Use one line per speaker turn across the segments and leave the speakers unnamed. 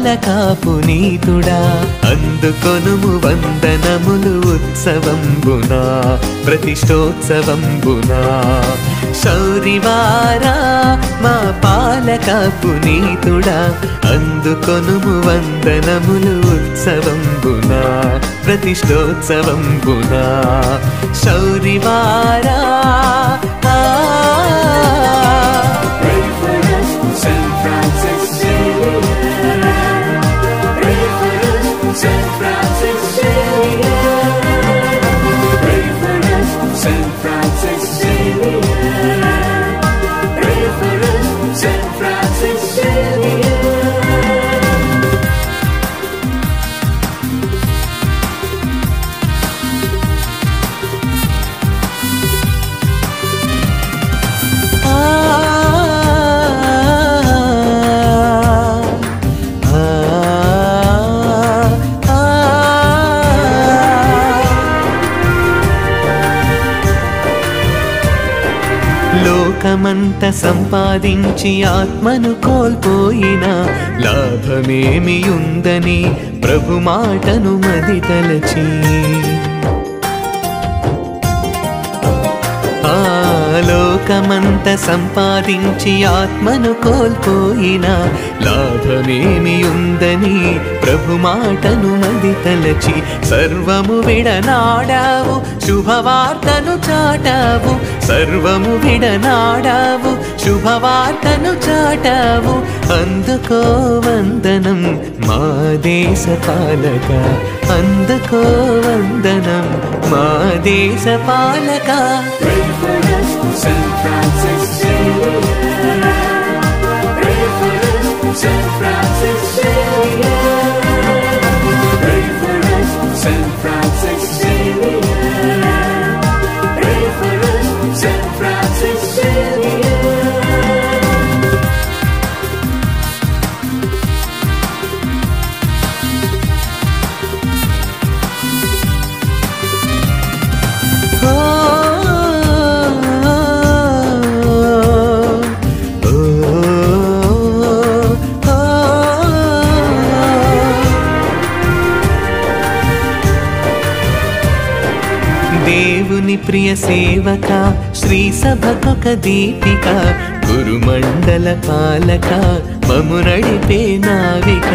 పాలకా పునీతుడా అందుకొనుము వందనములు ఉత్సవంబునా ప్రతిష్టోత్సవంబునా శౌరివారా మా పాలక పునీతుడా అందుకొనుము వందనములు ఉత్సవంబునా ప్రతిష్టోత్సవంబునా శౌరివారా ఆ.
Pray for us, Saint Francis Xavier. Pray for us, Saint Francis Xavier. Pray for us, Saint Francis Xavier. Pray for us, Saint Francis Xavier.
ఆ ఆ ఆ లోకమంత సంపాదించి ఆత్మను కోల్పోయిన లాభమేమి ఉందని ప్రభు మాటను మది తలచి ఆ లోకమంత సంపాదించి ఆత్మను కోల్పోయిన లాభమేమి ఉందని ప్రభు మాటను మది తలచి సర్వము విడనాడావు శుభవార్తను చాటావు సర్వము విడనాడావు శుభవార్తను చాటావు అందుకో వందనం మా దేశ పాలక అందుకో వందనం మా దేశ పాలక
Pray for us, Saint Francis Xavier. Pray for us, Saint Francis Xavier. Pray for us, Saint Francis Xavier. Pray for us, Saint Francis Xavier.
ఓ, ఓ, ఓ, దేవుని ప్రియ సేవక శ్రీ సభకొక దీపిక గురుమండల పాలక మము నడిపే నావిక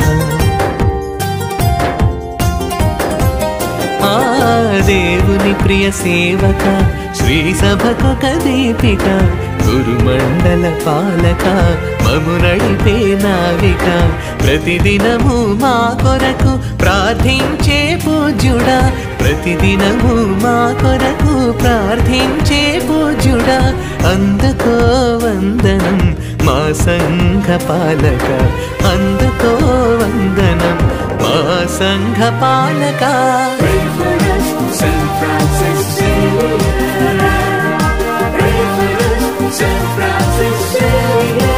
ఆ దేవుని ప్రియ సేవక శ్రీ సభకొక దీపిక గురుమండల పాలక మము నడిపే నావిక ప్రతిదినము మా కొరకు ప్రార్థించే పూజ్యుడా ప్రతిదినము మా కొరకు ప్రార్థించే పూజ్యుడా అందుకో వందనం మా సంఘ పాలక అందుకో వందనం మా సంఘ పాలక
Pray for us, Saint Francis Xavier. Pray for us, Saint Francis Xavier.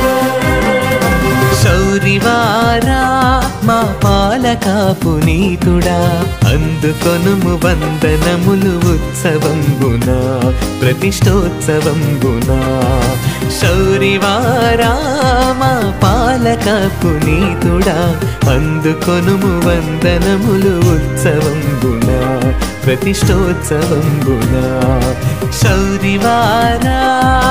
శౌరివారా మా పాలక పునీతుడా అందుకొనుము వందనములు ఉత్సవంబునా ప్రతిష్టోత్సవంబునా శౌరివారా మా పాలక పునీతుడా అందుకొనుము వందనములు ఉత్సవంబునా ప్రతిష్టోత్సవంబునా శౌరివారా